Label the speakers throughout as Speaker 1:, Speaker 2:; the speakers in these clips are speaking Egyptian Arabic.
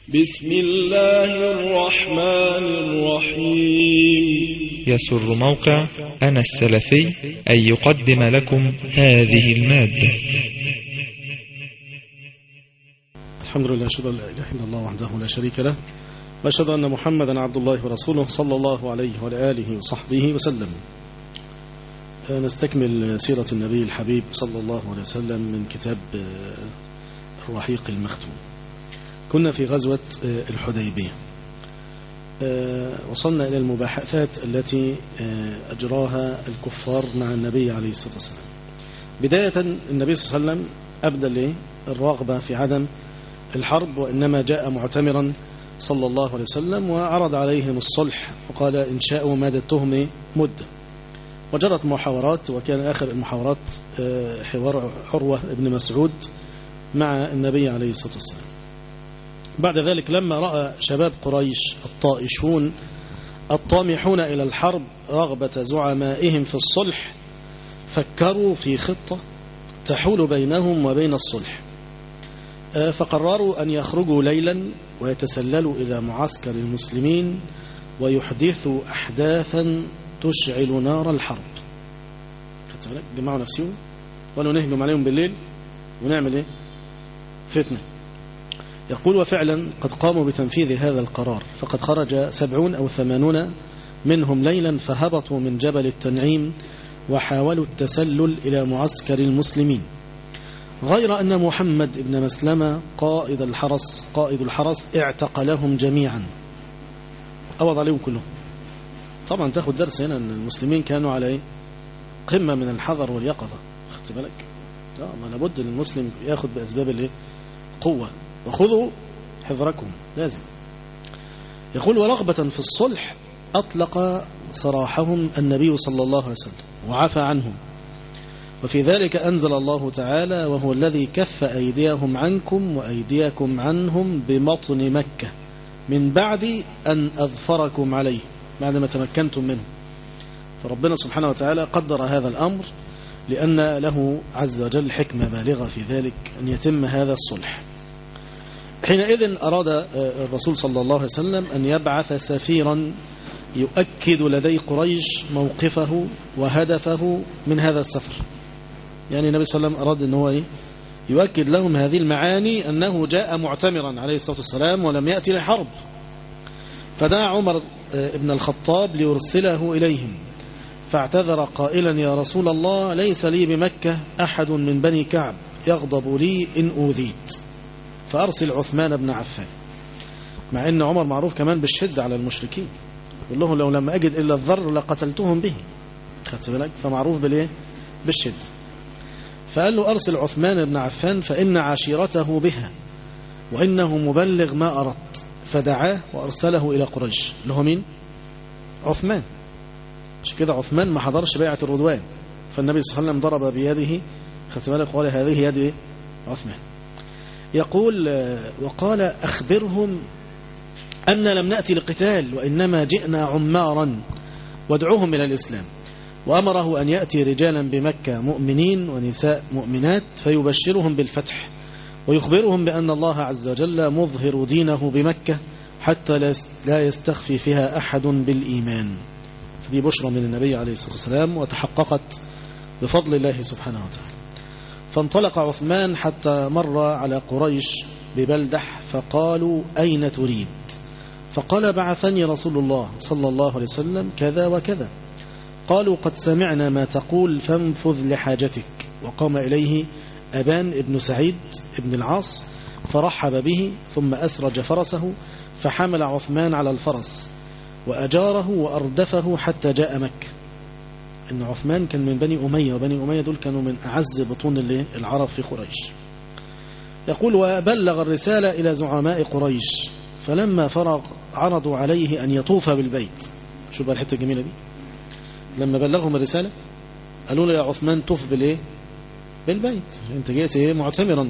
Speaker 1: بسم الله الرحمن الرحيم
Speaker 2: يسر موقع أنا السلفي أن يقدم لكم هذه المادة
Speaker 3: الحمد لله أشهد أن لا إله إلا الله وحده لا شريك له وأشهد أن محمدا عبد الله ورسوله صلى الله عليه وعلى آله وصحبه وسلم نستكمل سيرة النبي الحبيب صلى الله عليه وسلم من كتاب الرحيق المختوم كنا في غزوة الحديبية وصلنا إلى المباحثات التي أجراها الكفار مع النبي عليه الصلاة والسلام بداية النبي صلى الله عليه وسلم أبدى الرغبة في عدم الحرب وإنما جاء معتمرا صلى الله عليه وسلم وعرض عليهم الصلح وقال إن شاءوا مادتهم مدة وجرت محاورات وكان آخر المحاورات حوار عروة بن مسعود مع النبي عليه الصلاة والسلام بعد ذلك لما رأى شباب قريش الطائشون الطامحون إلى الحرب رغبة زعمائهم في الصلح فكروا في خطة تحول بينهم وبين الصلح فقرروا أن يخرجوا ليلا ويتسللوا إلى معسكر المسلمين ويحدثوا أحداثا تشعل نار الحرب خدت بالك جمعوا نفسهم وقالوا نهجم عليهم بالليل ونعمل ايه فتنه يقول وفعلا قد قاموا بتنفيذ هذا القرار فقد خرج سبعون أو ثمانون منهم ليلا فهبطوا من جبل التنعيم وحاولوا التسلل إلى معسكر المسلمين غير أن محمد بن مسلمة قائد الحرس قائد الحرس اعتقلهم جميعا قبض عليهم كلهم طبعا تاخد درس هنا أن المسلمين كانوا على ايه قمة من الحذر واليقظة خدت بالك لا ما لابد المسلم ياخد بأسباب الايه قوة وخذوا حذركم لازم يقول ورغبة في الصلح أطلق سراحهم النبي صلى الله عليه وسلم وعفى عنهم وفي ذلك أنزل الله تعالى وهو الذي كف أيديهم عنكم وأيديكم عنهم بمطن مكة من بعد أن أظفركم عليه بعد ما تمكنتم منه فربنا سبحانه وتعالى قدر هذا الأمر لأن له عز وجل حكمة بالغة في ذلك أن يتم هذا الصلح حينئذ أراد الرسول صلى الله عليه وسلم أن يبعث سفيرا يؤكد لدي قريش موقفه وهدفه من هذا السفر يعني النبي صلى الله عليه وسلم أراد أن هو إيه؟ يؤكد لهم هذه المعاني أنه جاء معتمرا عليه الصلاة والسلام ولم يأتي لحرب فدعا عمر بن الخطاب ليرسله إليهم فاعتذر قائلا يا رسول الله ليس لي بمكة أحد من بني كعب يغضب لي إن أوذيت فأرسل عثمان بن عفان مع أن عمر معروف كمان بالشدة على المشركين يقول لهم لو لم أجد إلا الضر لقتلتهم به خدت بالك فمعروف بالإيه بالشدة فقال له أرسل عثمان بن عفان فإن عشيرته بها وإنه مبلغ ما أردت فدعاه وأرسله إلى قريش اللي هو مين عثمان مش كده عثمان ما حضرش بيعة الرضوان فالنبي صلى الله عليه وسلم ضرب بيده خدت بالك قال هذه يد عثمان يقول وقال أخبرهم أن لم نأتي لقتال وإنما جئنا عمارا وادعوهم إلى الإسلام وأمره أن يأتي رجالا بمكة مؤمنين ونساء مؤمنات فيبشرهم بالفتح ويخبرهم بأن الله عز وجل مظهر دينه بمكة حتى لا يستخفي فيها أحد بالإيمان فدي بشرى من النبي عليه الصلاة والسلام وتحققت بفضل الله سبحانه وتعالى فانطلق عثمان حتى مر على قريش ببلدح فقالوا أين تريد فقال بعثني رسول الله صلى الله عليه وسلم كذا وكذا قالوا قد سمعنا ما تقول فانفذ لحاجتك وقام إليه أبان ابن سعيد ابن العاص فرحب به ثم أسرج فرسه فحمل عثمان على الفرس وأجاره وأردفه حتى جاء مكة ان عثمان كان من بني أمية وبني أمية دول كانوا من أعز بطون العرب في قريش يقول وبلغ الرسالة إلى زعماء قريش فلما فرغ عرضوا عليه أن يطوف بالبيت شوف بقى الحتة الجميلة دي لما بلغهم الرسالة قالوا له يا عثمان طوف بالإيه بالبيت انت جئت ايه معتمرا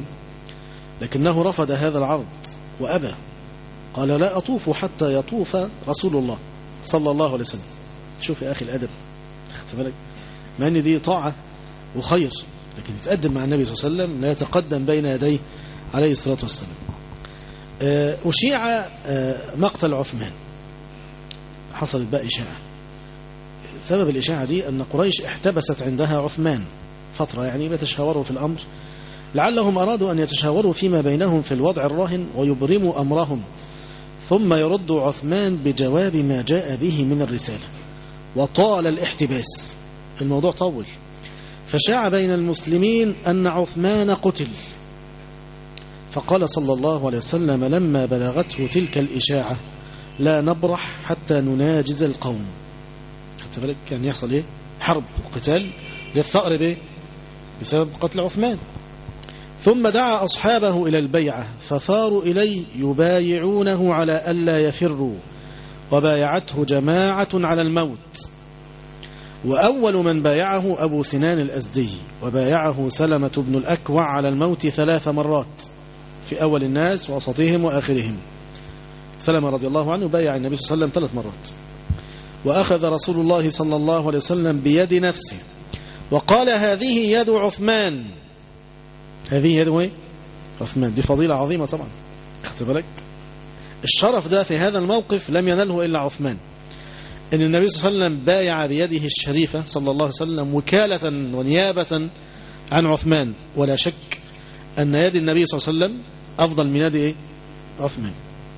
Speaker 3: لكنه رفض هذا العرض وأبى قال لا أطوف حتى يطوف رسول الله صلى الله عليه وسلم شوف يا أخي الأدب خدت بالك مع ان دي طاعة وخير لكن يتقدم مع النبي صلى الله عليه وسلم لا يتقدم بين يديه عليه الصلاة والسلام آه، أشيع آه، مقتل عثمان حصلت بقى إشاعة سبب الإشاعة دي أن قريش احتبست عندها عثمان فترة يعني بيتشاوروا في الأمر لعلهم أرادوا أن يتشاوروا فيما بينهم في الوضع الراهن ويبرموا أمرهم ثم يرد عثمان بجواب ما جاء به من الرسالة وطال الاحتباس الموضوع طول فشاع بين المسلمين أن عثمان قتل فقال صلى الله عليه وسلم لما بلغته تلك الإشاعة لا نبرح حتى نناجز القوم خدت بالك كان يحصل ايه حرب وقتال للثأر بايه بسبب قتل عثمان ثم دعا أصحابه إلى البيعة فثاروا إليه يبايعونه على ألا يفروا وبايعته جماعة على الموت وأول من بايعه أبو سنان الأزدي وبايعه سلمة بن الأكوع على الموت ثلاث مرات في أول الناس وأسطهم وآخرهم سلمة رضي الله عنه بايع النبي صلى الله عليه وسلم ثلاث مرات وأخذ رسول الله صلى الله عليه وسلم بيد نفسه وقال هذه يد عثمان هذه يد ايه عثمان دي فضيلة عظيمة طبعا اخت بالك الشرف ده في هذا الموقف لم ينله إلا عثمان إن النبي صلى الله عليه وسلم بايع بيده الشريفة صلى الله عليه وسلم وكالة ونيابة عن عثمان ولا شك أن يد النبي صلى الله عليه وسلم أفضل من يد إيه؟ عثمان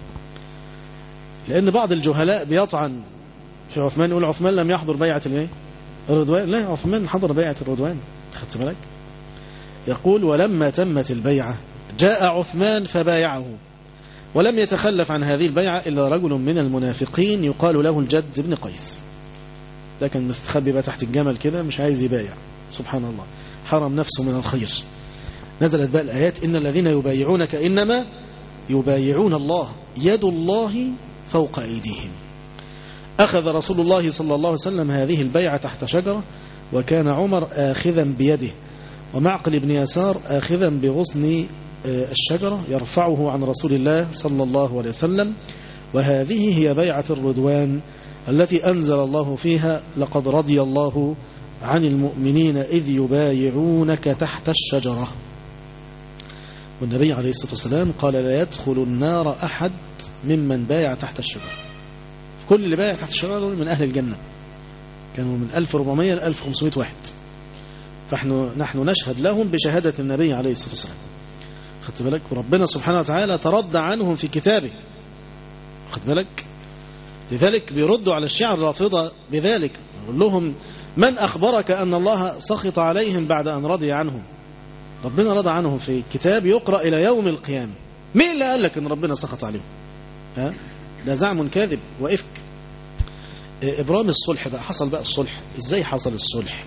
Speaker 3: لأن بعض الجهلاء بيطعن في عثمان يقول عثمان لم يحضر بيعة الايه الرضوان لا عثمان حضر بيعة الرضوان خدت بالك يقول ولما تمت البيعة جاء عثمان فبايعه ولم يتخلف عن هذه البيعة إلا رجل من المنافقين يقال له الجد بن قيس ده كان مستخبي بقى تحت الجمل كده مش عايز يبايع سبحان الله حرم نفسه من الخير نزلت بقى الآيات إن الذين يبايعونك إنما يبايعون الله يد الله فوق أيديهم أخذ رسول الله صلى الله عليه وسلم هذه البيعة تحت شجرة وكان عمر آخذا بيده ومعقل بن يسار آخذا بغصن الشجرة يرفعه عن رسول الله صلى الله عليه وسلم وهذه هي بيعة الرضوان التي أنزل الله فيها لقد رضي الله عن المؤمنين إذ يبايعونك تحت الشجرة والنبي عليه الصلاة والسلام قال لا يدخل النار أحد ممن بايع تحت الشجرة كل اللي بايع تحت الشجرة دول من أهل الجنة كانوا من 1400 ل 1500 واحد فنحن نحن نشهد لهم بشهادة النبي عليه الصلاة والسلام خدت بالك وربنا سبحانه وتعالى ترد عنهم في كتابه خدت بالك لذلك بيردوا على الشيعة الرافضة بذلك يقول لهم من أخبرك أن الله سخط عليهم بعد أن رضي عنهم ربنا رضى عنهم في كتاب يقرأ إلى يوم القيامة مين اللي قال لك أن ربنا سخط عليهم ها؟ ده زعم كاذب وإفك إبرام الصلح بقى حصل بقى الصلح إزاي حصل الصلح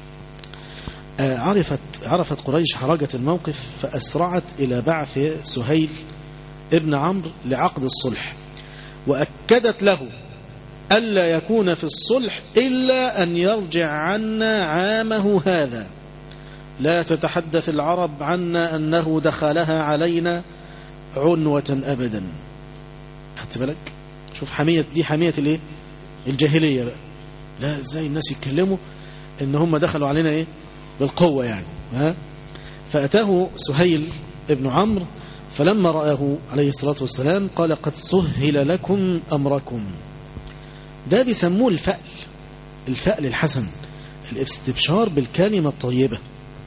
Speaker 3: عرفت عرفت قريش حرجة الموقف فأسرعت إلى بعث سهيل ابن عمرو لعقد الصلح وأكدت له ألا يكون في الصلح إلا أن يرجع عنا عامه هذا لا تتحدث العرب عنا أنه دخلها علينا عنوة أبدا خدت بالك شوف حمية دي حمية الايه الجاهلية بقى لا ازاي الناس يتكلموا ان هم دخلوا علينا ايه بالقوة يعني ها فأتاه سهيل ابن عمرو فلما رآه عليه الصلاة والسلام قال قد سهل لكم أمركم ده بيسموه الفأل الفأل الحسن الاستبشار بالكلمة الطيبة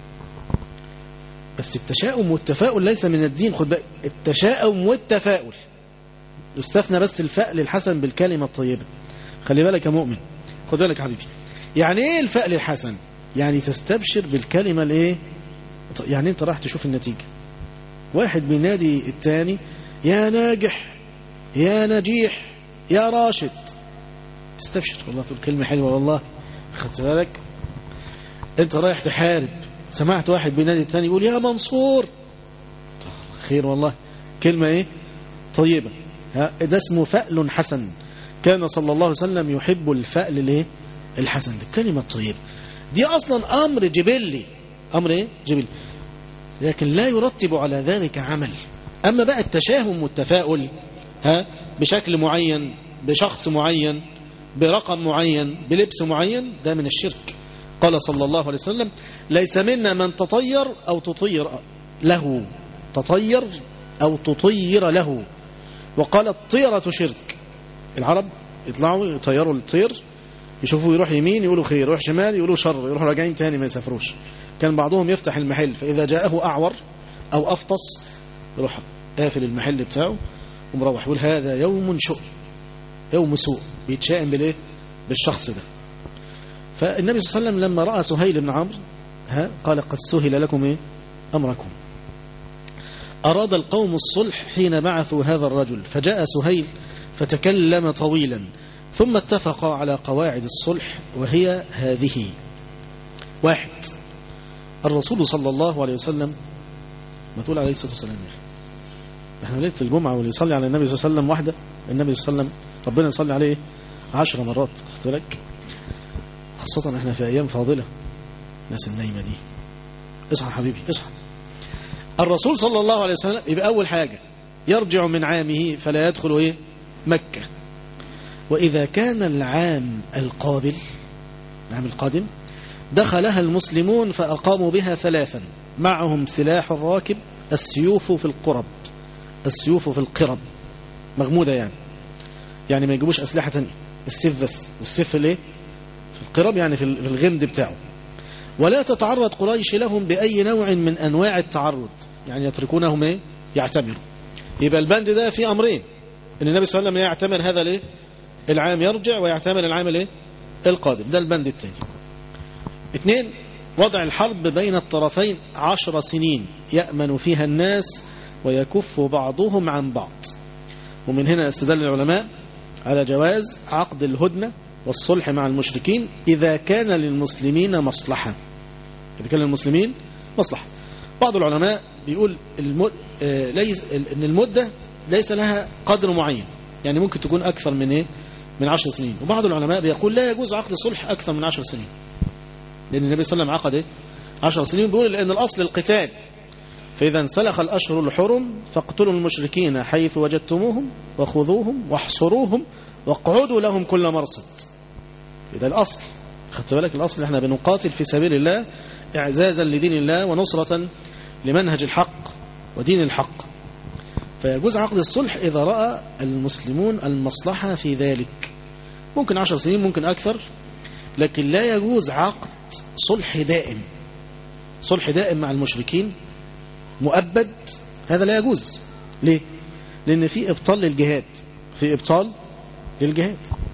Speaker 3: بس التشاؤم والتفاؤل ليس من الدين خد بالك التشاؤم والتفاؤل يستثنى بس الفأل الحسن بالكلمة الطيبة خلي بالك يا مؤمن خد بالك يا حبيبي يعني ايه الفأل الحسن يعني تستبشر بالكلمة الايه يعني انت راح تشوف النتيجة واحد بينادي التاني يا ناجح يا نجيح يا راشد تستبشر والله تقول كلمة حلوة والله خدت بالك انت رايح تحارب سمعت واحد بينادي التاني يقول يا منصور خير والله كلمة ايه طيبة ده اسمه فأل حسن كان صلى الله عليه وسلم يحب الفأل الايه الحسن الكلمة الطيبة دي أصلا أمر جبلي أمر إيه؟ جبلي لكن لا يرتب على ذلك عمل أما بقى التشاهم والتفاؤل ها بشكل معين بشخص معين برقم معين بلبس معين ده من الشرك قال صلى الله عليه وسلم ليس منا من تطير أو تطير له تطير أو تطير له وقال الطيرة شرك العرب يطلعوا يطيروا الطير يشوفوا يروح يمين يقولوا خير يروح شمال يقولوا شر يروحوا راجعين تاني ما يسافروش كان بعضهم يفتح المحل فإذا جاءه أعور أو أفطس يروح قافل المحل بتاعه ومروح يقول هذا يوم شؤم يوم سوء بيتشائم بالايه بالشخص ده فالنبي صلى الله عليه وسلم لما رأى سهيل بن عمرو ها قال قد سهل لكم ايه أمركم أراد القوم الصلح حين بعثوا هذا الرجل فجاء سهيل فتكلم طويلا ثم اتفقا على قواعد الصلح وهي هذه واحد الرسول صلى الله عليه وسلم ما تقول عليه الصلاة والسلام احنا ليلة الجمعة واللي يصلي على النبي صلى الله عليه وسلم واحدة النبي صلى الله عليه وسلم ربنا يصلي عليه عشر مرات خدت بالك خاصة احنا في أيام فاضلة الناس النايمة دي اصحى حبيبي اصحى الرسول صلى الله عليه وسلم يبقى أول حاجة يرجع من عامه فلا يدخل ايه مكة وإذا كان العام القابل العام القادم دخلها المسلمون فأقاموا بها ثلاثا معهم سلاح الراكب السيوف في القرب السيوف في القرب مغمودة يعني يعني ما يجيبوش أسلحة تانية السيف بس والسيف في الايه في القرب يعني في الغمد بتاعه ولا تتعرض قريش لهم بأي نوع من أنواع التعرض يعني يتركونهم ايه يعتمروا يبقى البند ده في أمرين ان النبي صلى الله عليه وسلم يعتمر هذا الايه العام يرجع ويعتمر العام الايه القادم ده البند الثاني اثنين وضع الحرب بين الطرفين عشر سنين يأمن فيها الناس ويكف بعضهم عن بعض ومن هنا استدل العلماء على جواز عقد الهدنة والصلح مع المشركين إذا كان للمسلمين مصلحة إذا كان للمسلمين مصلحة بعض العلماء بيقول المد... آه ليس... ان المدة ليس لها قدر معين يعني ممكن تكون أكثر من إيه؟ من عشر سنين وبعض العلماء بيقول لا يجوز عقد الصلح أكثر من عشر سنين لأن النبي صلى الله عليه وسلم عقد إيه؟ عشر سنين بيقول لأن الأصل القتال فإذا انسلخ الأشهر الحرم فاقتلوا المشركين حيث وجدتموهم وخذوهم واحصروهم واقعدوا لهم كل مرصد ده الأصل خدت بالك الأصل احنا بنقاتل في سبيل الله إعزازا لدين الله ونصرة لمنهج الحق ودين الحق فيجوز عقد الصلح إذا رأى المسلمون المصلحة في ذلك ممكن عشر سنين ممكن أكثر لكن لا يجوز عقد صلح دائم صلح دائم مع المشركين مؤبد هذا لا يجوز ليه؟ لأن في إبطال للجهاد في إبطال للجهاد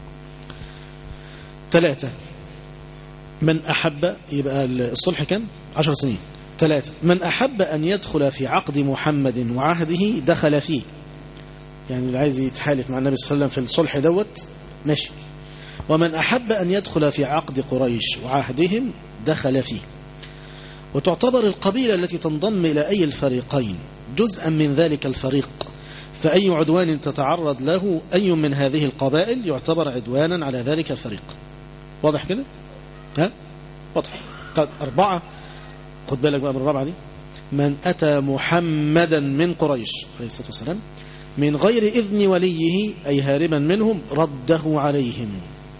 Speaker 3: ثلاثة من أحب يبقى الصلح كم؟ عشر سنين ثلاثة من أحب أن يدخل في عقد محمد وعهده دخل فيه يعني اللي عايز يتحالف مع النبي صلى الله عليه وسلم في الصلح دوت ماشي ومن أحب أن يدخل في عقد قريش وعهدهم دخل فيه وتعتبر القبيلة التي تنضم إلى أي الفريقين جزءا من ذلك الفريق فأي عدوان تتعرض له أي من هذه القبائل يعتبر عدوانا على ذلك الفريق واضح كده ها واضح قد أربعة خد بالك بقى من الرابعة دي من أتى محمدا من قريش عليه الصلاة والسلام من غير إذن وليه أي هاربا منهم رده عليهم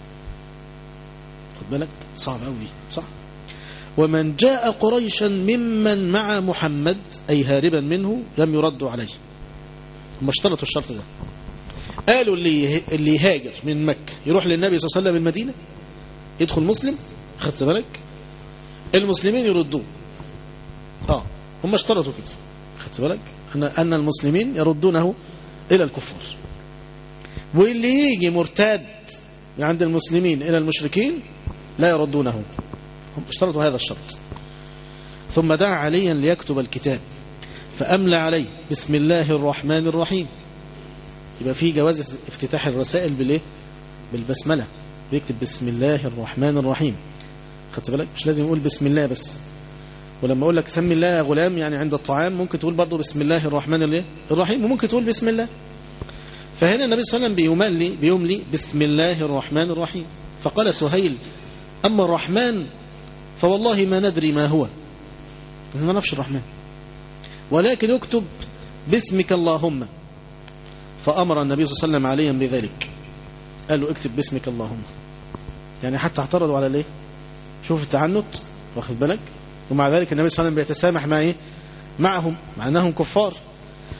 Speaker 3: خد بالك صعب أوي صح ومن جاء قريشا ممن مع محمد أي هاربا منه لم يردوا عليه هم اشترطوا الشرط ده قالوا اللي اللي يهاجر من مكة يروح للنبي صلى الله عليه وسلم المدينة يدخل مسلم خدت بالك المسلمين يردوه اه هم اشترطوا كده خدت بالك أن أن المسلمين يردونه إلى الكفار واللي يجي مرتاد عند المسلمين إلى المشركين لا يردونه هم اشترطوا هذا الشرط ثم دعا عليا ليكتب الكتاب فأملى عليه بسم الله الرحمن الرحيم يبقى في جواز افتتاح الرسائل بالايه بالبسملة بيكتب بسم الله الرحمن الرحيم خدت بالك مش لازم يقول بسم الله بس ولما اقول لك سمي الله يا غلام يعني عند الطعام ممكن تقول برضه بسم الله الرحمن الرحيم وممكن تقول بسم الله فهنا النبي صلى الله عليه وسلم بيملي بيملي بسم الله الرحمن الرحيم فقال سهيل أما الرحمن فوالله ما ندري ما هو ما نفش الرحمن ولكن اكتب باسمك اللهم فأمر النبي صلى الله عليه وسلم عليا بذلك قال له اكتب باسمك اللهم يعني حتى اعترضوا على ليه شوف التعنت واخد بالك ومع ذلك النبي صلى الله عليه وسلم بيتسامح مع ايه معهم مع انهم كفار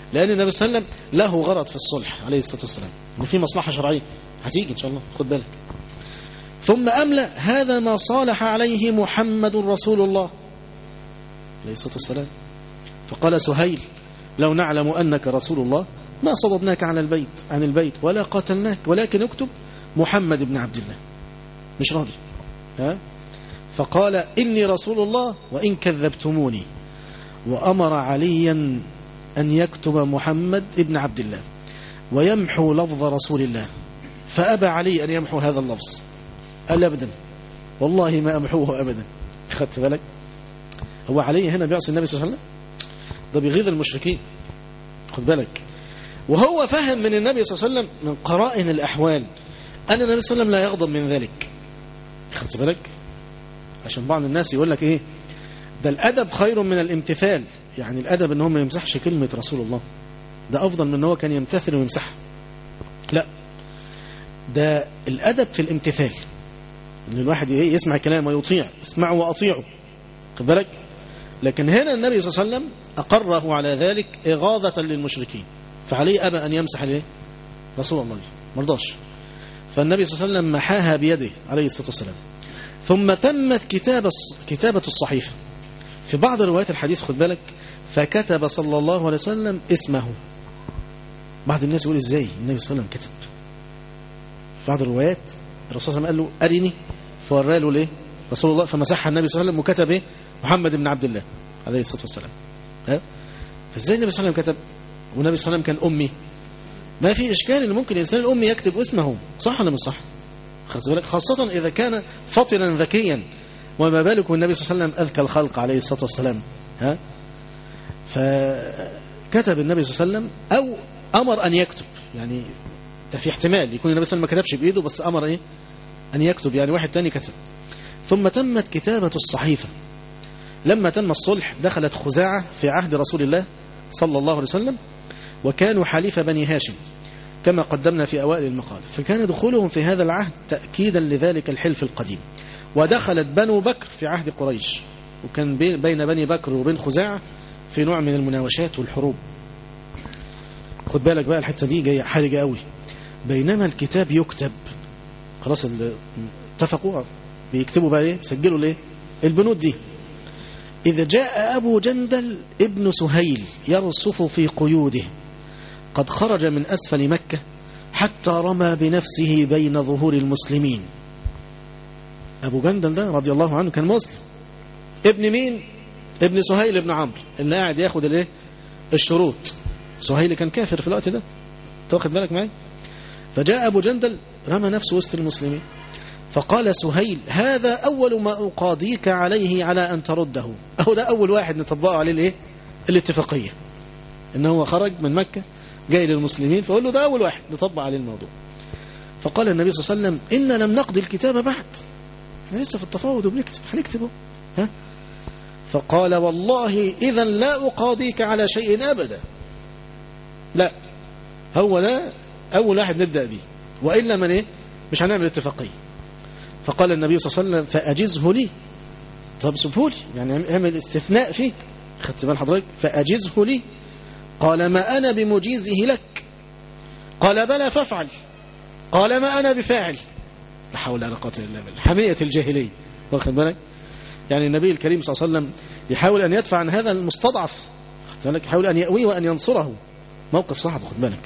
Speaker 3: لأن النبي صلى الله عليه وسلم له غرض في الصلح عليه الصلاة والسلام إن في مصلحة شرعية هتيجي إن شاء الله خد بالك ثم أملأ هذا ما صالح عليه محمد رسول الله عليه الصلاة والسلام فقال سهيل لو نعلم أنك رسول الله ما صددناك عن البيت عن البيت ولا قاتلناك ولكن اكتب محمد بن عبد الله مش راضي ها فقال إني رسول الله وإن كذبتموني وأمر عليا أن يكتب محمد ابن عبد الله ويمحو لفظ رسول الله فأبى علي أن يمحو هذا اللفظ قال أبدا والله ما أمحوه أبدا خدت بالك هو علي هنا بيعصي النبي صلى الله عليه وسلم ده بيغيظ المشركين خد بالك وهو فهم من النبي صلى الله عليه وسلم من قرائن الأحوال أن النبي صلى الله عليه وسلم لا يغضب من ذلك خدت بالك عشان بعض الناس يقول لك إيه ده الأدب خير من الامتثال يعني الأدب ان هو ما يمسحش كلمة رسول الله ده أفضل من ان هو كان يمتثل ويمسحها لا ده الأدب في الامتثال ان الواحد إيه يسمع كلام ويطيع اسمعه وأطيعه خد بالك لكن هنا النبي صلى الله عليه وسلم أقره على ذلك إغاظة للمشركين فعليه أبى أن يمسح الايه رسول الله مرضاش فالنبي صلى الله عليه وسلم محاها بيده عليه الصلاة والسلام ثم تمت كتابة كتابة الصحيفة في بعض روايات الحديث خد بالك فكتب صلى الله عليه وسلم اسمه بعض الناس يقول ازاي النبي صلى الله عليه وسلم كتب في بعض الروايات الرسول صلى الله عليه وسلم قال له أرني فورى له ليه رسول الله فمسحها النبي صلى الله عليه وسلم وكتب ايه محمد بن عبد الله عليه الصلاة والسلام ها فازاي النبي صلى الله عليه وسلم كتب والنبي صلى الله عليه وسلم كان أمي ما في إشكال إن ممكن الإنسان الأمي يكتب اسمه صح ولا مش صح خدت بالك خاصة إذا كان فطنا ذكيا وما بالك والنبي صلى الله عليه وسلم أذكى الخلق عليه الصلاة والسلام ها فكتب النبي صلى الله عليه وسلم أو أمر أن يكتب يعني ده في احتمال يكون النبي صلى الله عليه وسلم ما كتبش بإيده بس أمر إيه أن يكتب يعني واحد تاني كتب ثم تمت كتابة الصحيفة لما تم الصلح دخلت خزاعة في عهد رسول الله صلى الله عليه وسلم وكانوا حليف بني هاشم كما قدمنا في أوائل المقال فكان دخولهم في هذا العهد تأكيدا لذلك الحلف القديم ودخلت بنو بكر في عهد قريش وكان بين بني بكر وبين خزاعة في نوع من المناوشات والحروب خد بالك بقى الحتة دي جاية حاجة قوي بينما الكتاب يكتب خلاص اتفقوا بيكتبوا بقى ايه سجلوا ليه البنود دي إذا جاء أبو جندل ابن سهيل يرصف في قيوده قد خرج من أسفل مكة حتى رمى بنفسه بين ظهور المسلمين أبو جندل ده رضي الله عنه كان مسلم ابن مين ابن سهيل ابن عمرو اللي قاعد ياخد الايه الشروط سهيل كان كافر في الوقت ده تاخد بالك معي فجاء أبو جندل رمى نفسه وسط المسلمين فقال سهيل هذا أول ما أقاضيك عليه على أن ترده أهو ده أول واحد نطبقه عليه الايه الاتفاقية إن هو خرج من مكة جاي للمسلمين فقول له ده أول واحد نطبق عليه الموضوع فقال النبي صلى الله عليه وسلم إن لم نقضي الكتاب بعد احنا لسه في التفاوض وبنكتب هنكتبه ها فقال والله إذا لا أقاضيك على شيء أبدا لا هو ده أول واحد نبدأ به وإلا من إيه مش هنعمل اتفاقية فقال النبي صلى الله عليه وسلم فأجزه لي طب سبه لي يعني اعمل استثناء فيه خدت بال حضرتك فأجزه لي قال ما أنا بمجيزه لك قال بلى فافعل قال ما أنا بفاعل لا حول ولا قوة إلا بالله حمية الجاهلية واخد بالك يعني النبي الكريم صلى الله عليه وسلم يحاول أن يدفع عن هذا المستضعف خد بالك يحاول أن يأويه وأن ينصره موقف صعب خد بالك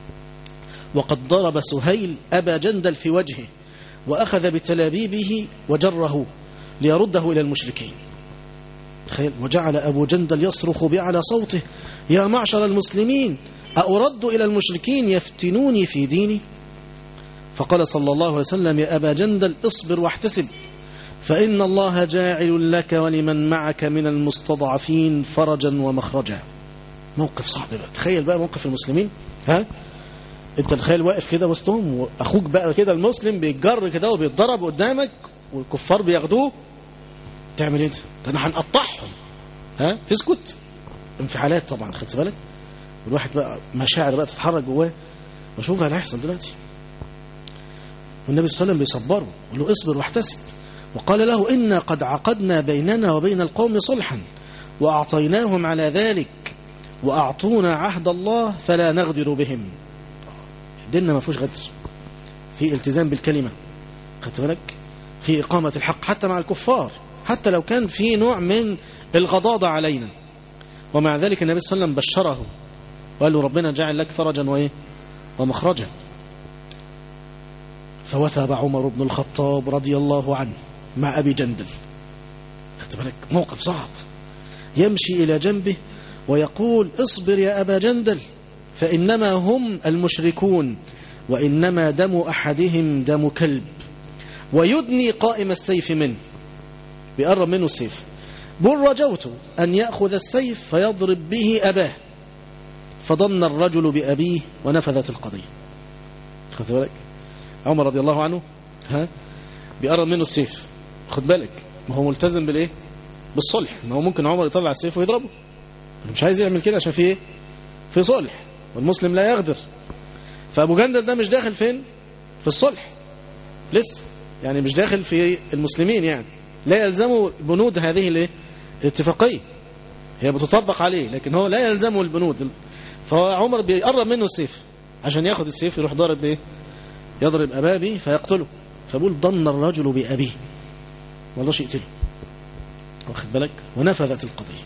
Speaker 3: وقد ضرب سهيل أبا جندل في وجهه وأخذ بتلابيبه وجره ليرده إلى المشركين تخيل وجعل أبو جندل يصرخ بأعلى صوته يا معشر المسلمين أرد إلى المشركين يفتنوني في ديني فقال صلى الله عليه وسلم يا أبا جندل اصبر واحتسب فإن الله جاعل لك ولمن معك من المستضعفين فرجا ومخرجا موقف صعب بقى تخيل بقى موقف المسلمين ها انت تخيل واقف كده وسطهم واخوك بقى كده المسلم بيتجر كده وبيتضرب قدامك والكفار بياخدوه تعمل انت ده انا هنقطعهم ها تسكت انفعالات طبعا خدت بالك والواحد بقى مشاعر بقى تتحرك جواه وشوف اللي هيحصل دلوقتي والنبي صلى الله عليه وسلم بيصبره يقول له اصبر واحتسب وقال له إنا قد عقدنا بيننا وبين القوم صلحا وأعطيناهم على ذلك وأعطونا عهد الله فلا نغدر بهم ديننا ما فيهوش غدر في التزام بالكلمة خدت بالك في إقامة الحق حتى مع الكفار حتى لو كان في نوع من الغضاضة علينا ومع ذلك النبي صلى الله عليه وسلم بشره وقال له ربنا جعل لك فرجا وإيه ومخرجا فوثب عمر بن الخطاب رضي الله عنه مع أبي جندل خدت بالك موقف صعب يمشي إلى جنبه ويقول اصبر يا أبا جندل فإنما هم المشركون وإنما دم أحدهم دم كلب ويدني قائم السيف منه بيقرب منه السيف بل رجوت أن يأخذ السيف فيضرب به أباه فضن الرجل بأبيه ونفذت القضية خد بالك عمر رضي الله عنه ها بيقرب منه السيف خد بالك ما هو ملتزم بالايه بالصلح ما هو ممكن عمر يطلع السيف ويضربه مش عايز يعمل كده عشان في ايه في صلح والمسلم لا يغدر فابو جندل ده مش داخل فين في الصلح لسه يعني مش داخل في المسلمين يعني لا يلزمه بنود هذه الايه الاتفاقيه هي بتطبق عليه لكن هو لا يلزمه البنود فعمر بيقرب منه السيف عشان ياخد السيف يروح ضارب بايه يضرب اباه به فيقتله فبقول ضن الرجل بابيه والله يقتله واخد بالك ونفذت القضيه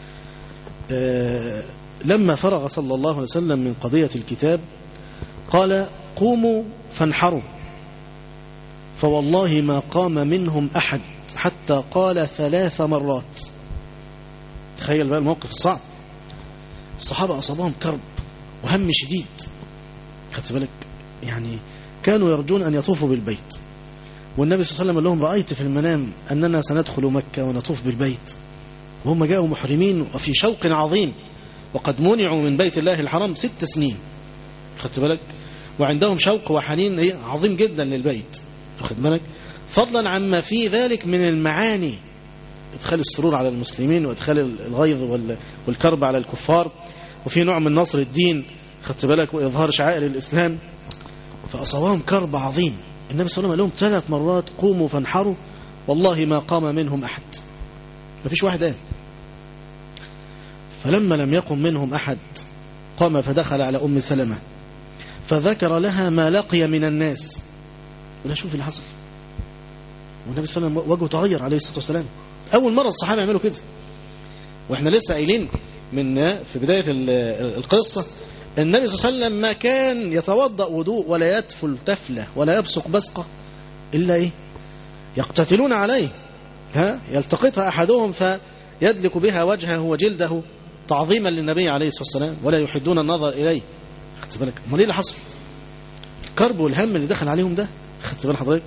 Speaker 3: آه لما فرغ صلى الله عليه وسلم من قضيه الكتاب قال قوموا فانحروا فوالله ما قام منهم أحد حتى قال ثلاث مرات تخيل بقى الموقف الصعب الصحابة أصابهم كرب وهم شديد خدت بالك يعني كانوا يرجون أن يطوفوا بالبيت والنبي صلى الله عليه وسلم قال لهم رأيت في المنام أننا سندخل مكة ونطوف بالبيت وهم جاءوا محرمين وفي شوق عظيم وقد منعوا من بيت الله الحرام ست سنين خدت بالك وعندهم شوق وحنين عظيم جدا للبيت واخد بالك فضلا عما في ذلك من المعاني ادخال السرور على المسلمين وادخال الغيظ والكرب على الكفار وفي نوع من نصر الدين خدت بالك واظهار شعائر الاسلام فاصابهم كرب عظيم النبي صلى الله عليه وسلم قال لهم ثلاث مرات قوموا فانحروا والله ما قام منهم احد ما فيش واحد قال فلما لم يقم منهم احد قام فدخل على ام سلمه فذكر لها ما لقي من الناس ولا شوف اللي حصل والنبي صلى الله عليه وسلم وجهه تغير عليه الصلاة والسلام أول مرة الصحابة يعملوا كده وإحنا لسه قايلين من في بداية القصة النبي صلى الله عليه وسلم ما كان يتوضأ وضوء ولا يتفل تفلة ولا يبصق بصقة إلا إيه يقتتلون عليه ها يلتقطها أحدهم فيدلك بها وجهه وجلده تعظيما للنبي عليه الصلاة والسلام ولا يحدون النظر إليه خدت بالك امال ايه اللي حصل الكرب والهم اللي دخل عليهم ده خدت بال حضرتك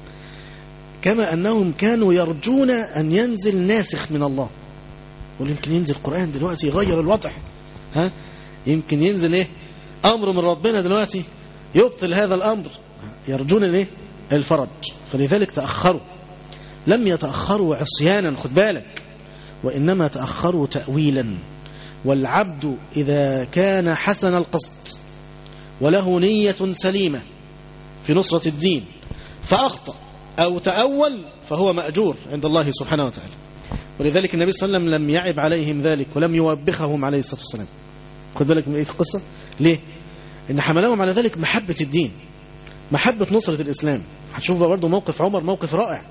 Speaker 3: كما انهم كانوا يرجون ان ينزل ناسخ من الله يقول يمكن ينزل القران دلوقتي يغير الوضع ها يمكن ينزل ايه امر من ربنا دلوقتي يبطل هذا الامر يرجون الايه الفرج فلذلك تاخروا لم يتاخروا عصيانا خد بالك وانما تاخروا تاويلا والعبد اذا كان حسن القصد وله نية سليمة في نصرة الدين فأخطأ أو تأول فهو مأجور عند الله سبحانه وتعالى ولذلك النبي صلى الله عليه وسلم لم يعب عليهم ذلك ولم يوبخهم عليه الصلاة والسلام خد بالك من ايه القصة ليه إن حملهم على ذلك محبة الدين محبة نصرة الإسلام هتشوف برضه موقف عمر موقف رائع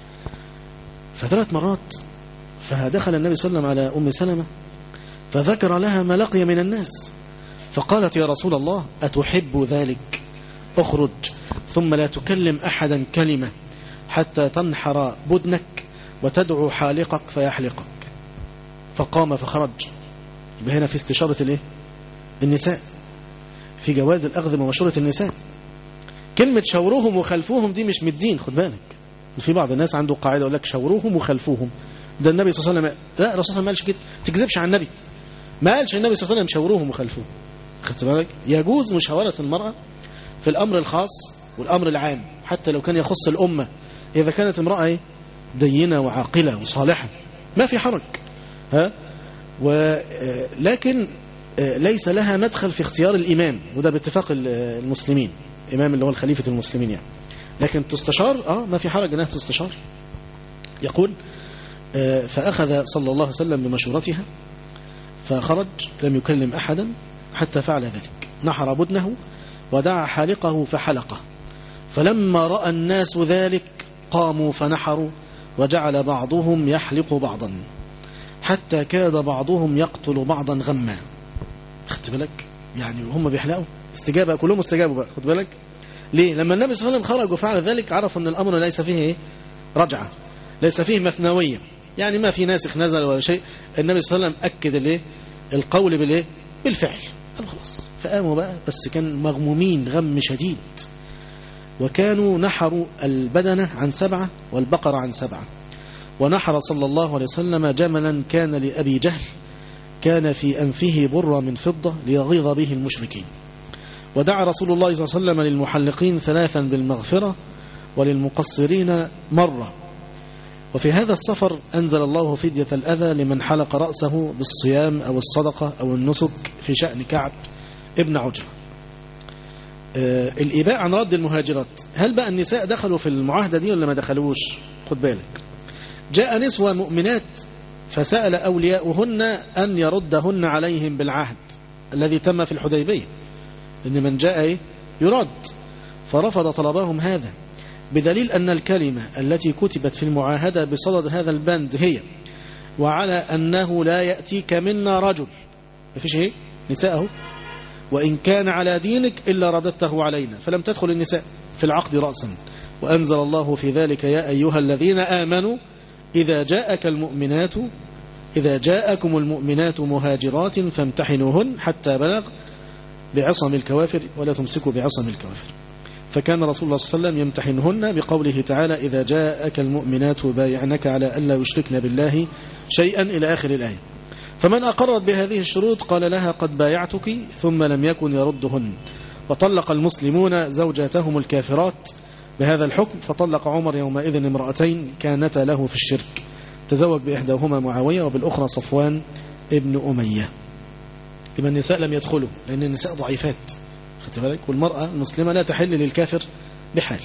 Speaker 3: فثلاث مرات فدخل النبي صلى الله عليه وسلم على أم سلمة فذكر لها ما لقي من الناس فقالت يا رسول الله أتحب ذلك اخرج ثم لا تكلم أحدا كلمة حتى تنحر بدنك وتدعو حالقك فيحلقك فقام فخرج هنا في استشارة الايه النساء في جواز الأخذ بمشورة النساء كلمة شوروهم وخلفوهم دي مش من الدين خد بالك في بعض الناس عنده قاعدة يقول لك شوروهم وخلفوهم ده النبي صلى الله عليه وسلم لا الرسول صلى الله عليه وسلم ما قالش كده تكذبش على النبي ما قالش النبي صلى الله عليه وسلم شوروهم وخلفوهم خدت بالك يجوز مشاورة المرأة في الأمر الخاص والأمر العام حتى لو كان يخص الأمة إذا كانت امرأة دينة وعاقلة وصالحة ما في حرج ها ولكن ليس لها مدخل في اختيار الإمام وده باتفاق المسلمين إمام اللي هو الخليفة المسلمين يعني لكن تستشار اه ما في حرج انها تستشار يقول فأخذ صلى الله عليه وسلم بمشورتها فخرج لم يكلم أحدا حتى فعل ذلك نحر بدنه ودعا حالقه فحلقه فلما رأى الناس ذلك قاموا فنحروا وجعل بعضهم يحلق بعضا حتى كاد بعضهم يقتل بعضا غما خدت بالك يعني هم بيحلقوا استجابة كلهم استجابوا بقى خد بالك ليه لما النبي صلى الله عليه وسلم خرج وفعل ذلك عرف ان الامر ليس فيه ايه رجعه ليس فيه مثنويه يعني ما في ناسخ نزل ولا شيء النبي صلى الله عليه وسلم اكد الايه القول بالايه بالفعل قالوا خلاص فقاموا بقى بس كان مغمومين غم شديد وكانوا نحروا البدنة عن سبعة والبقرة عن سبعة ونحر صلى الله عليه وسلم جملا كان لأبي جهل كان في أنفه برة من فضة ليغيظ به المشركين ودعا رسول الله صلى الله عليه وسلم للمحلقين ثلاثا بالمغفرة وللمقصرين مرة وفي هذا السفر أنزل الله فدية الأذى لمن حلق رأسه بالصيام أو الصدقة أو النسك في شأن كعب ابن عجرة آه الإباء عن رد المهاجرات هل بقى النساء دخلوا في المعاهدة دي ولا ما دخلوش خد بالك جاء نسوة مؤمنات فسأل أولياؤهن أن يردهن عليهم بالعهد الذي تم في الحديبية إن من جاء يرد فرفض طلبهم هذا بدليل أن الكلمة التي كتبت في المعاهدة بصدد هذا البند هي وعلى أنه لا يأتيك منا رجل ما فيش ايه نساءه وإن كان على دينك إلا رددته علينا فلم تدخل النساء في العقد رأسا وأنزل الله في ذلك يا أيها الذين آمنوا إذا جاءك المؤمنات إذا جاءكم المؤمنات مهاجرات فامتحنوهن حتى بلغ بعصم الكوافر ولا تمسكوا بعصم الكوافر فكان رسول الله صلى الله عليه وسلم يمتحنهن بقوله تعالى إذا جاءك المؤمنات بايعنك على ألا يشركن بالله شيئا إلى آخر الآية فمن أقرت بهذه الشروط قال لها قد بايعتك ثم لم يكن يردهن وطلق المسلمون زوجاتهم الكافرات بهذا الحكم فطلق عمر يومئذ امرأتين كانتا له في الشرك تزوج بإحداهما معاوية وبالأخرى صفوان ابن أمية لما النساء لم يدخلوا لأن النساء ضعيفات خدت بالك والمرأة المسلمة لا تحل للكافر بحال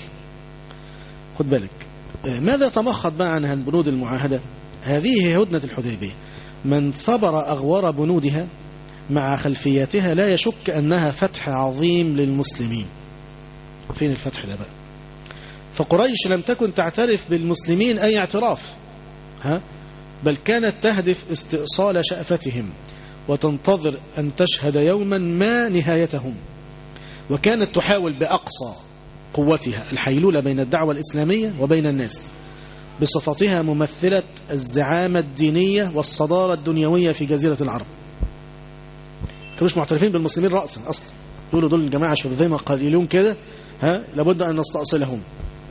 Speaker 3: خد بالك ماذا تمخض بقى عن بنود المعاهدة هذه هدنة الحديبية من صبر أغوار بنودها مع خلفياتها لا يشك أنها فتح عظيم للمسلمين فين الفتح ده بقى فقريش لم تكن تعترف بالمسلمين أي اعتراف ها بل كانت تهدف استئصال شأفتهم وتنتظر أن تشهد يوما ما نهايتهم وكانت تحاول بأقصى قوتها الحيلولة بين الدعوة الإسلامية وبين الناس بصفتها ممثلة الزعامة الدينية والصدارة الدنيوية في جزيرة العرب كانوش معترفين بالمسلمين رأسا أصلا يقولوا دول الجماعة شبذيمة قليلون كده ها لابد أن نستأصلهم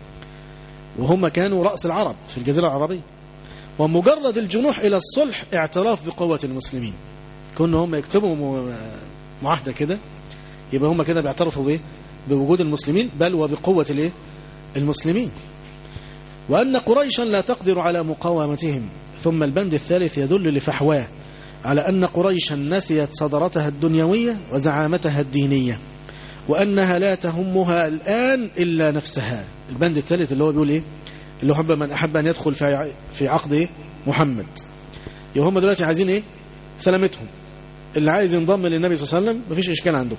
Speaker 3: وهم كانوا رأس العرب في الجزيرة العربية ومجرد الجنوح إلى الصلح اعتراف بقوة المسلمين كنا هم يكتبوا معاهدة كده يبقى هم كده بيعترفوا بايه بوجود المسلمين بل وبقوة الايه المسلمين وأن قريشا لا تقدر على مقاومتهم ثم البند الثالث يدل لفحواه على أن قريشا نسيت صدرتها الدنيوية وزعامتها الدينية وأنها لا تهمها الآن إلا نفسها البند الثالث اللي هو بيقول إيه اللي هو حب من أحب أن يدخل في في عقد إيه؟ محمد يبقى هم دلوقتي عايزين إيه سلامتهم اللي عايز ينضم للنبي صلى الله عليه وسلم مفيش إشكال عندهم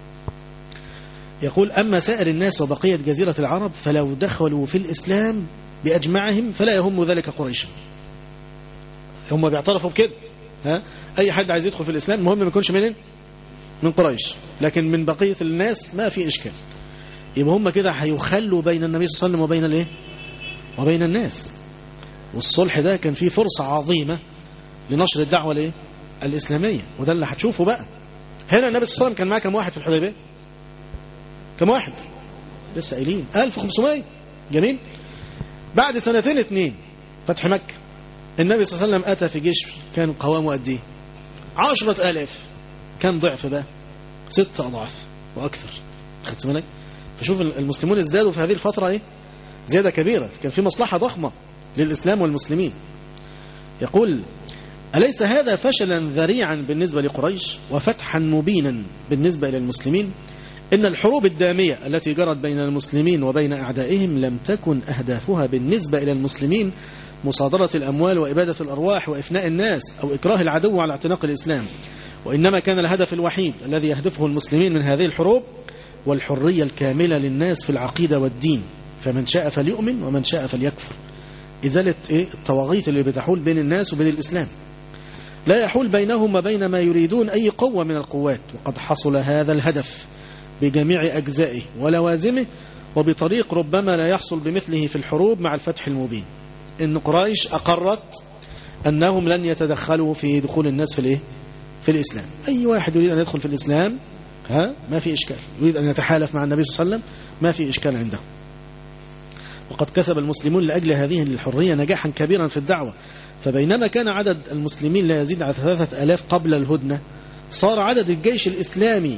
Speaker 3: يقول أما سائر الناس وبقية جزيرة العرب فلو دخلوا في الإسلام بأجمعهم فلا يهم ذلك قريشا هم بيعترفوا بكده ها أي حد عايز يدخل في الإسلام المهم ما يكونش منين من قريش لكن من بقية الناس ما في إشكال يبقى هم كده هيخلوا بين النبي صلى الله عليه وسلم وبين الايه وبين الناس والصلح ده كان فيه فرصة عظيمة لنشر الدعوة الايه الإسلامية وده اللي هتشوفه بقى هنا النبي صلى الله عليه وسلم كان معاه كم واحد في الحديبية كم واحد لسه قايلين 1500 جميل بعد سنتين اتنين فتح مكة النبي صلى الله عليه وسلم أتى في جيش كان قوامه قد ايه عشرة آلاف كم ضعف بقى ست أضعاف وأكثر خدت بالك فشوف المسلمون ازدادوا في هذه الفترة ايه زيادة كبيرة كان في مصلحة ضخمة للإسلام والمسلمين يقول أليس هذا فشلا ذريعا بالنسبة لقريش وفتحا مبينا بالنسبة إلى المسلمين إن الحروب الدامية التي جرت بين المسلمين وبين أعدائهم لم تكن أهدافها بالنسبة إلى المسلمين مصادرة الأموال وإبادة الأرواح وإفناء الناس أو إكراه العدو على اعتناق الإسلام وإنما كان الهدف الوحيد الذي يهدفه المسلمين من هذه الحروب والحرية الكاملة للناس في العقيدة والدين فمن شاء فليؤمن ومن شاء فليكفر إزالة إيه الطواغيت اللي بتحول بين الناس وبين الإسلام لا يحول بينهم وبين ما يريدون أي قوة من القوات وقد حصل هذا الهدف بجميع أجزائه ولوازمه وبطريق ربما لا يحصل بمثله في الحروب مع الفتح المبين إن قريش أقرت أنهم لن يتدخلوا في دخول الناس في الإيه؟ في الإسلام أي واحد يريد أن يدخل في الإسلام ها ما في إشكال يريد أن يتحالف مع النبي صلى الله عليه وسلم ما في إشكال عنده وقد كسب المسلمون لأجل هذه الحرية نجاحا كبيرا في الدعوة فبينما كان عدد المسلمين لا يزيد على ثلاثة ألاف قبل الهدنة صار عدد الجيش الإسلامي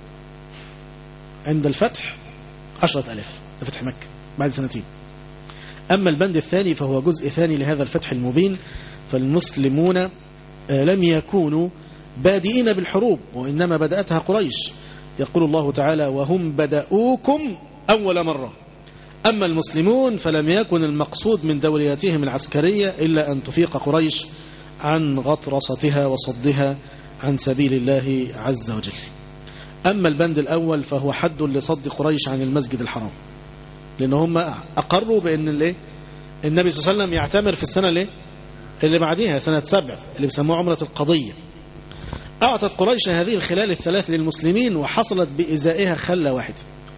Speaker 3: عند الفتح عشرة ألاف فتح مكة بعد سنتين أما البند الثاني فهو جزء ثاني لهذا الفتح المبين فالمسلمون لم يكونوا بادئين بالحروب وإنما بدأتها قريش يقول الله تعالى وهم بدأوكم أول مرة أما المسلمون فلم يكن المقصود من دولياتهم العسكرية إلا أن تفيق قريش عن غطرستها وصدها عن سبيل الله عز وجل أما البند الأول فهو حد لصد قريش عن المسجد الحرام لأن هم أقروا بأن النبي صلى الله عليه وسلم يعتمر في السنة اللي, اللي بعدها سنة سبع اللي بيسموها عمرة القضية أعطت قريش هذه الخلال الثلاث للمسلمين وحصلت بإزائها خلة واحدة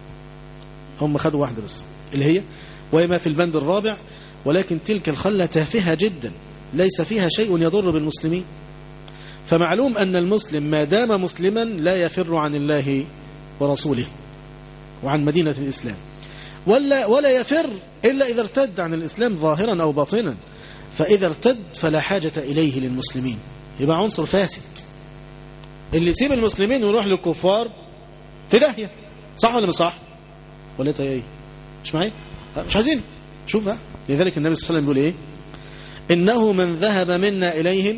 Speaker 3: هم خدوا واحدة بس اللي هي وما في البند الرابع ولكن تلك الخلة تافهة جدا ليس فيها شيء يضر بالمسلمين فمعلوم أن المسلم ما دام مسلما لا يفر عن الله ورسوله وعن مدينة الإسلام ولا, ولا يفر إلا إذا ارتد عن الإسلام ظاهرا أو باطنا فإذا ارتد فلا حاجة إليه للمسلمين يبقى عنصر فاسد اللي يسيب المسلمين ويروح للكفار في داهية صح ولا مش صح ولا انت ايه مش معايا مش عايزين شوف بقى لذلك النبي صلى الله عليه وسلم بيقول ايه انه من ذهب منا اليهم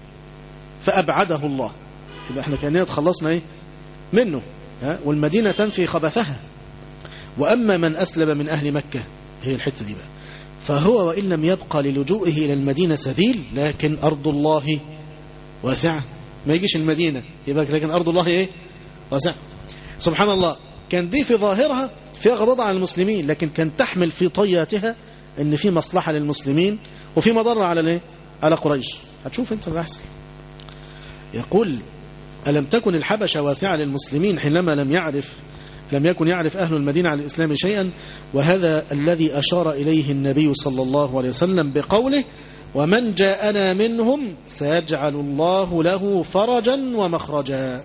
Speaker 3: فابعده الله يبقى احنا كاننا تخلصنا ايه منه ها والمدينه تنفي خبثها واما من اسلم من اهل مكه هي الحته دي بقى فهو وان لم يبقى للجوئه الى المدينه سبيل لكن ارض الله واسعه ما يجيش المدينه يبقى لكن ارض الله ايه واسعه سبحان الله كان دي في ظاهرها فيها غضاضة على المسلمين لكن كان تحمل في طياتها ان في مصلحة للمسلمين وفي مضرة على الايه على قريش هتشوف انت اللي احسن يقول ألم تكن الحبشة واسعة للمسلمين حينما لم يعرف لم يكن يعرف أهل المدينة على الإسلام شيئا وهذا الذي أشار إليه النبي صلى الله عليه وسلم بقوله ومن جاءنا منهم سيجعل الله له فرجا ومخرجا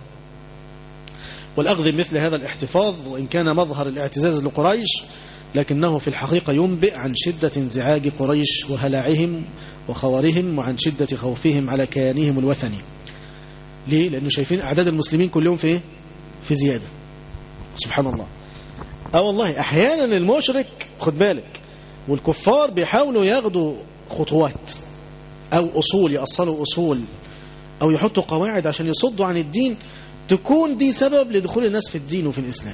Speaker 3: والأخذ مثل هذا الاحتفاظ وإن كان مظهر الاعتزاز لقريش لكنه في الحقيقة ينبئ عن شدة انزعاج قريش وهلعهم وخورهم وعن شدة خوفهم على كيانهم الوثني ليه؟ لأنه شايفين أعداد المسلمين كلهم في إيه؟ في زيادة سبحان الله اه والله أحيانا المشرك خد بالك والكفار بيحاولوا ياخدوا خطوات أو أصول يأصلوا أصول أو يحطوا قواعد عشان يصدوا عن الدين تكون دي سبب لدخول الناس في الدين وفي الإسلام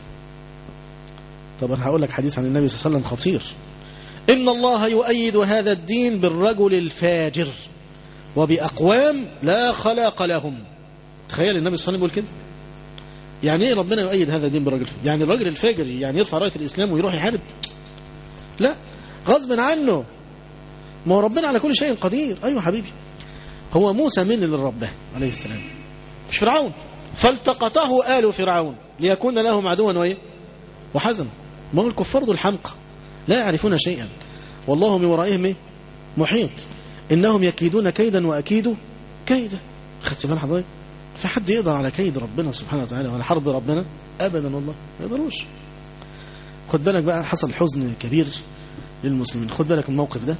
Speaker 3: طب أنا هقول لك حديث عن النبي صلى الله عليه وسلم خطير إن الله يؤيد هذا الدين بالرجل الفاجر وبأقوام لا خلاق لهم تخيل النبي صلى الله عليه وسلم يقول كده يعني ايه ربنا يؤيد هذا الدين بالرجل يعني الرجل الفاجر يعني يرفع رايه الاسلام ويروح يحارب لا غصب عنه ما هو ربنا على كل شيء قدير ايوه حبيبي هو موسى من اللي رباه عليه السلام مش فرعون فالتقطه آل فرعون ليكون لهم عدوا وايه وحزن ما هو الكفار دول حمقى لا يعرفون شيئا والله من ورائهم ايه محيط انهم يكيدون كيدا واكيد كيدا خدت بال حضرتك فحد يقدر على كيد ربنا سبحانه وتعالى وعلى حرب ربنا ابدا والله ما يقدروش خد بالك بقى حصل حزن كبير للمسلمين خد بالك الموقف ده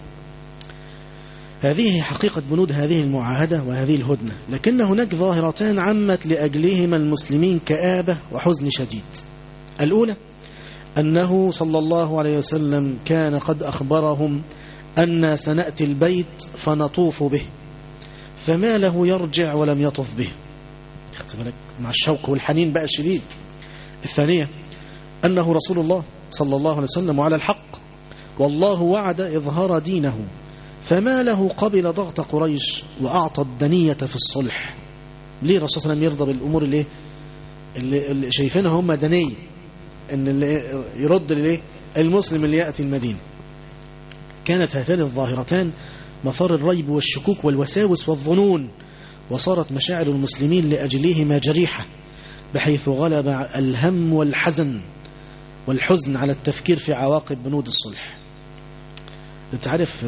Speaker 3: هذه حقيقة بنود هذه المعاهدة وهذه الهدنة لكن هناك ظاهرتان عمت لأجلهما المسلمين كآبة وحزن شديد الأولى أنه صلى الله عليه وسلم كان قد أخبرهم أن سنأتي البيت فنطوف به فما له يرجع ولم يطف به بالك مع الشوق والحنين بقى الشديد الثانية أنه رسول الله صلى الله عليه وسلم وعلى الحق والله وعد إظهار دينه فما له قبل ضغط قريش وأعطى الدنية في الصلح ليه الرسول صلى الله عليه وسلم يرضى بالأمور اللي, اللي, اللي شايفينها هم دنية ان اللي يرد لليه المسلم اللي يأتي المدينة كانت هاتان الظاهرتان مثار الريب والشكوك والوساوس والظنون وصارت مشاعر المسلمين لأجلهما جريحة بحيث غلب الهم والحزن والحزن على التفكير في عواقب بنود الصلح انت عارف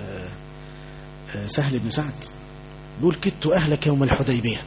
Speaker 3: سهل بن سعد بيقول كدت أهلك يوم الحديبية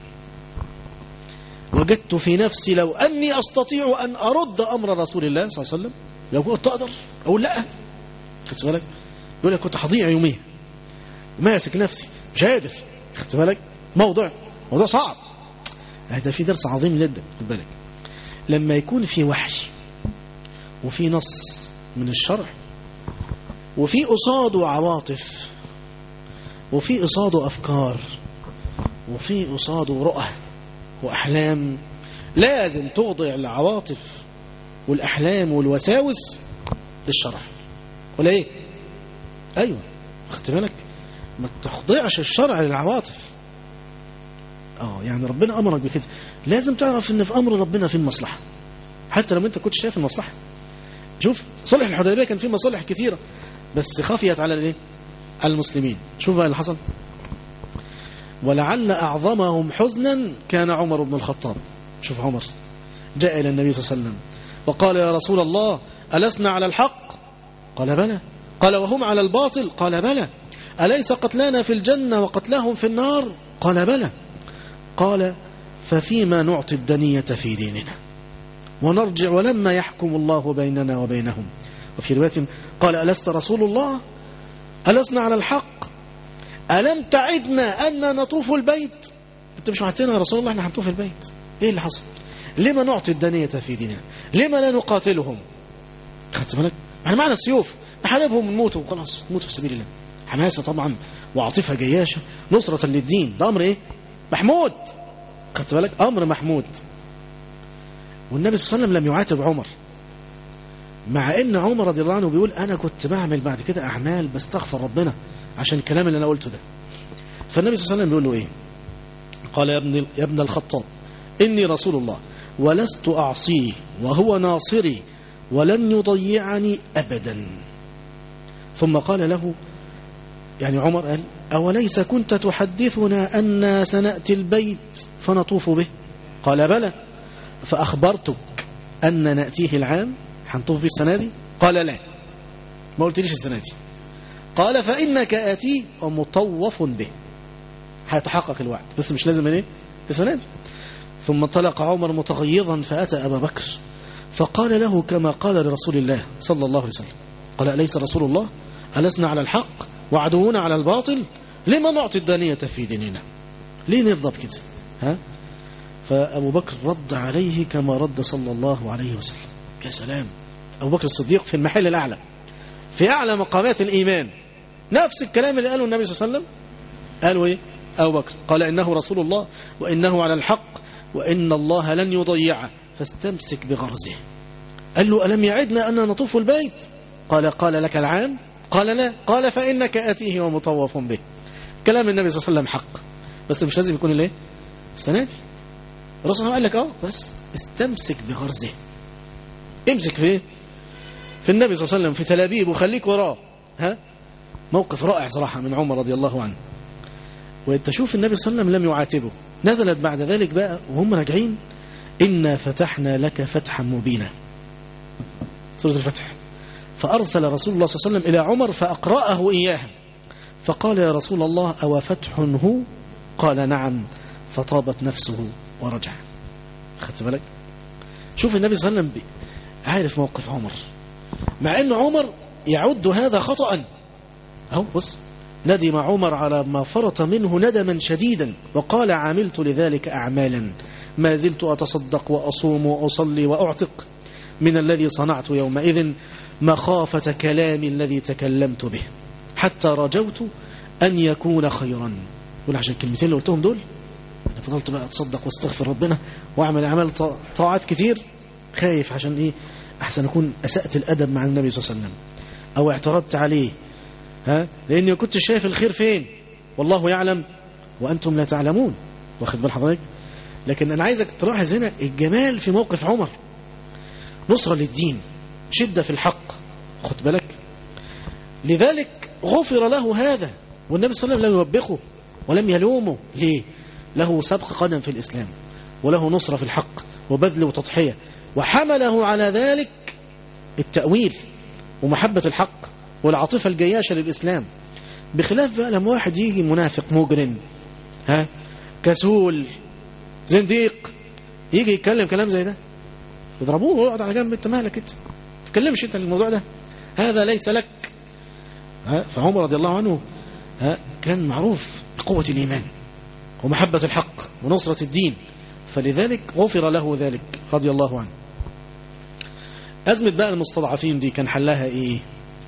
Speaker 3: وجدت في نفسي لو أني أستطيع أن أرد أمر رسول الله صلى الله عليه وسلم لو كنت أقدر أقول لا خدت بالك يقول لك كنت هضيع يوميها ماسك نفسي مش قادر خدت بالك موضوع موضوع صعب هذا في درس عظيم جدا خد بالك لما يكون في وحي وفي نص من الشرع وفي قصاده عواطف وفي قصاده أفكار وفي قصاده رؤى وأحلام لازم توضع العواطف والأحلام والوساوس للشرع ولا إيه أيوة خدت بالك ما تخضعش الشرع للعواطف اه يعني ربنا أمرك بكده لازم تعرف ان في أمر ربنا في المصلحة حتى لو انت كنت شايف المصلحة شوف صلح الحديبية كان فيه مصالح كثيرة بس خفيت على الايه المسلمين شوف بقى اللي حصل ولعل أعظمهم حزنا كان عمر بن الخطاب شوف عمر جاء إلى النبي صلى الله عليه وسلم وقال يا رسول الله ألسنا على الحق قال بلى قال وهم على الباطل قال بلى أليس قتلانا في الجنة وقتلاهم في النار قال بلى قال ففيما نعطي الدنية في ديننا ونرجع ولما يحكم الله بيننا وبينهم وفي رواية قال ألست رسول الله ألسنا على الحق ألم تعدنا أن نطوف البيت أنت مش وعدتنا يا رسول الله احنا هنطوف البيت إيه اللي حصل لما نعطي الدنية في ديننا لما لا نقاتلهم خدت بالك احنا معنا السيوف نحاربهم ونموت وخلاص نموت في سبيل الله حماسة طبعا وعاطفة جياشة نصرة للدين ده أمر إيه محمود خدت بالك أمر محمود والنبي صلى الله عليه وسلم لم يعاتب عمر مع ان عمر رضي الله عنه بيقول انا كنت بعمل بعد كده اعمال بستغفر ربنا عشان الكلام اللي انا قلته ده فالنبي صلى الله عليه وسلم بيقول له ايه قال يا ابن يا ابن الخطاب اني رسول الله ولست اعصيه وهو ناصري ولن يضيعني ابدا ثم قال له يعني عمر قال اوليس كنت تحدثنا ان سناتي البيت فنطوف به قال بلى فاخبرتك ان ناتيه العام هنطوف بيه السنة دي قال لا ما قلتليش السنة دي قال فإنك آتي ومطوف به هيتحقق الوعد بس مش لازم ايه السنة دي ثم انطلق عمر متغيظا فأتى أبا بكر فقال له كما قال لرسول الله صلى الله عليه وسلم قال أليس رسول الله ألسنا على الحق وعدونا على الباطل لما نعطي الدانية في ديننا ليه نرضى بكده ها فأبو بكر رد عليه كما رد صلى الله عليه وسلم يا سلام أبو بكر الصديق في المحل الأعلى في أعلى مقامات الإيمان نفس الكلام اللي قاله النبي صلى الله عليه وسلم قالوا إيه أبو بكر قال إنه رسول الله وإنه على الحق وإن الله لن يضيعه فاستمسك بغرزه قال له ألم يعدنا أن نطوف البيت قال قال لك العام قال لا قال فإنك آتيه ومطوف به كلام النبي صلى الله عليه وسلم حق بس مش لازم يكون الايه السنة دي الرسول قال لك اه بس استمسك بغرزه امسك في ايه في النبي صلى الله عليه وسلم في تلابيب وخليك وراه ها موقف رائع صراحة من عمر رضي الله عنه وانت شوف النبي صلى الله عليه وسلم لم يعاتبه نزلت بعد ذلك بقى وهم راجعين إنا فتحنا لك فتحا مبينا سورة الفتح فأرسل رسول الله صلى الله عليه وسلم إلى عمر فأقرأه إياها فقال يا رسول الله أو فتح هو قال نعم فطابت نفسه ورجع خدت بالك شوف النبي صلى الله عليه وسلم عارف موقف عمر مع أن عمر يعد هذا خطأ أهو بص ندم عمر على ما فرط منه ندما شديدا وقال عملت لذلك أعمالا ما زلت أتصدق وأصوم وأصلي وأعتق من الذي صنعت يومئذ مخافة كلامي الذي تكلمت به حتى رجوت أن يكون خيرا يقول عشان الكلمتين اللي قلتهم دول أنا فضلت بقى أتصدق واستغفر ربنا وأعمل أعمال طاعات كتير خايف عشان إيه أحسن أكون أسأت الأدب مع النبي صلى الله عليه وسلم أو اعترضت عليه ها لأني كنت شايف الخير فين والله يعلم وأنتم لا تعلمون واخد بال حضرتك لكن أنا عايزك تلاحظ هنا الجمال في موقف عمر نصرة للدين شدة في الحق خد بالك لذلك غفر له هذا والنبي صلى الله عليه وسلم لم يوبخه ولم يلومه ليه له سبق قدم في الإسلام وله نصرة في الحق وبذل وتضحية وحمله على ذلك التأويل ومحبة الحق والعاطفة الجياشة للإسلام بخلاف بقى لما واحد يجي منافق مجرم ها كسول زنديق يجي يتكلم كلام زي ده يضربوه ويقعد على جنب انت مالك انت ما تتكلمش انت الموضوع ده هذا ليس لك ها فعمر رضي الله عنه ها كان معروف بقوة الإيمان ومحبة الحق ونصرة الدين فلذلك غفر له ذلك رضي الله عنه أزمة بقى المستضعفين دي كان حلها إيه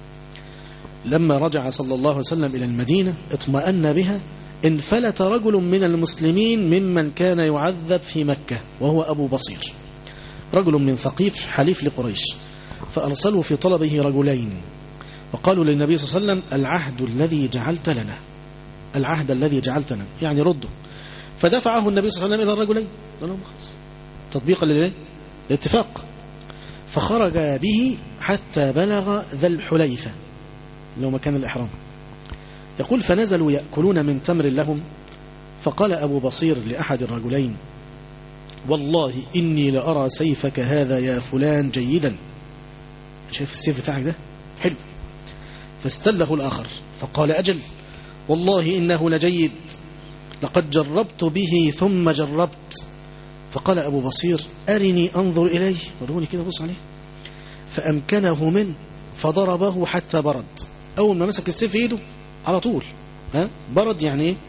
Speaker 3: لما رجع صلى الله عليه وسلم إلى المدينة اطمأن بها انفلت رجل من المسلمين ممن كان يعذب في مكة وهو أبو بصير رجل من ثقيف حليف لقريش فأرسلوا في طلبه رجلين وقالوا للنبي صلى الله عليه وسلم العهد الذي جعلت لنا العهد الذي جعلت لنا يعني رده فدفعه النبي صلى الله عليه وسلم إلى الرجلين قال لهم خلاص تطبيقا للايه الاتفاق فخرج به حتى بلغ ذا الحليفة لو مكان الإحرام يقول فنزلوا يأكلون من تمر لهم فقال أبو بصير لأحد الرجلين والله إني لأرى سيفك هذا يا فلان جيدا شايف السيف بتاعك ده حلو فاستله الآخر فقال أجل والله إنه لجيد لقد جربت به ثم جربت فقال أبو بصير أرني أنظر إليه وروني كده بص عليه فأمكنه منه فضربه حتى برد أول ما مسك السيف في إيده على طول ها برد يعني إيه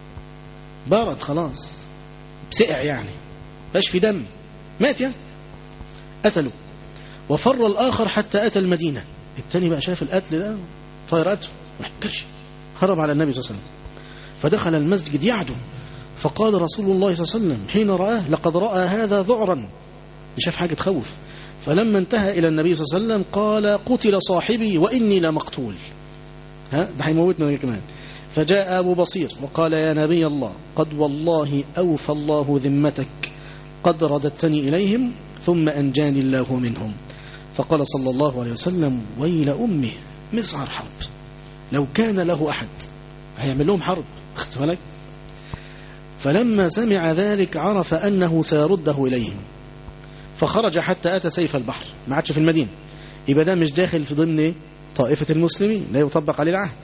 Speaker 3: برد خلاص بسقع يعني باش في دم مات يعني قتلوا وفر الآخر حتى أتى المدينة التاني بقى شاف القتل ده طاير قتله ما حكرش هرب على النبي صلى الله عليه وسلم فدخل المسجد يعدو فقال رسول الله صلى الله عليه وسلم حين رآه لقد رأى هذا ذعرا شاف حاجة تخوف فلما انتهى إلى النبي صلى الله عليه وسلم قال قتل صاحبي وإني لمقتول ها ده هيموتنا كمان فجاء أبو بصير وقال يا نبي الله قد والله أوفى الله ذمتك قد رددتني إليهم ثم أنجاني الله منهم فقال صلى الله عليه وسلم ويل أمه مسعر حرب لو كان له أحد هيعمل لهم حرب اخت بالك فلما سمع ذلك عرف أنه سيرده إليهم فخرج حتى أتى سيف البحر ما عادش في المدينة يبقى ده مش داخل في ضمن طائفة المسلمين لا يطبق عليه العهد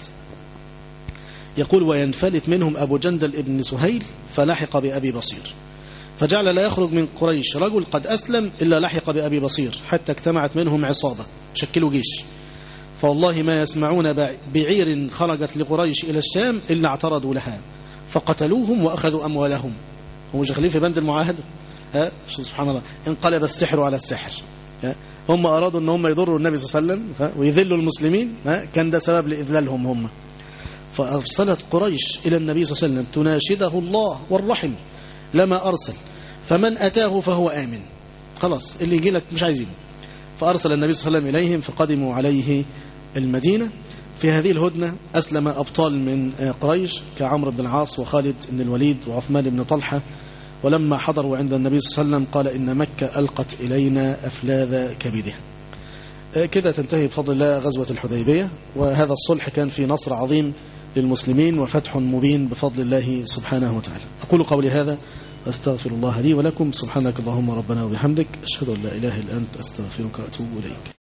Speaker 3: يقول وينفلت منهم أبو جندل ابن سهيل فلحق بأبي بصير فجعل لا يخرج من قريش رجل قد أسلم إلا لحق بأبي بصير حتى اجتمعت منهم عصابة شكلوا جيش فوالله ما يسمعون بعير خرجت لقريش إلى الشام إلا اعترضوا لها فقتلوهم وأخذوا أموالهم هم مش داخلين في بند المعاهدة ها سبحان الله انقلب السحر على السحر ها هم أرادوا أن هم يضروا النبي صلى الله عليه وسلم ويذلوا المسلمين ها كان ده سبب لإذلالهم هم فأرسلت قريش إلى النبي صلى الله عليه وسلم تناشده الله والرحم لما أرسل فمن أتاه فهو آمن خلاص اللي يجي لك مش عايزينه فأرسل النبي صلى الله عليه وسلم إليهم فقدموا عليه المدينة في هذه الهدنة أسلم أبطال من قريش كعمرو بن العاص وخالد بن الوليد وعثمان بن طلحة ولما حضروا عند النبي صلى الله عليه وسلم قال إن مكة ألقت إلينا أفلاذ كبدها كده تنتهي بفضل الله غزوة الحديبية وهذا الصلح كان في نصر عظيم للمسلمين وفتح مبين بفضل الله سبحانه وتعالى أقول قولي هذا أستغفر الله لي ولكم سبحانك اللهم ربنا وبحمدك أشهد أن لا إله إلا أنت أستغفرك وأتوب إليك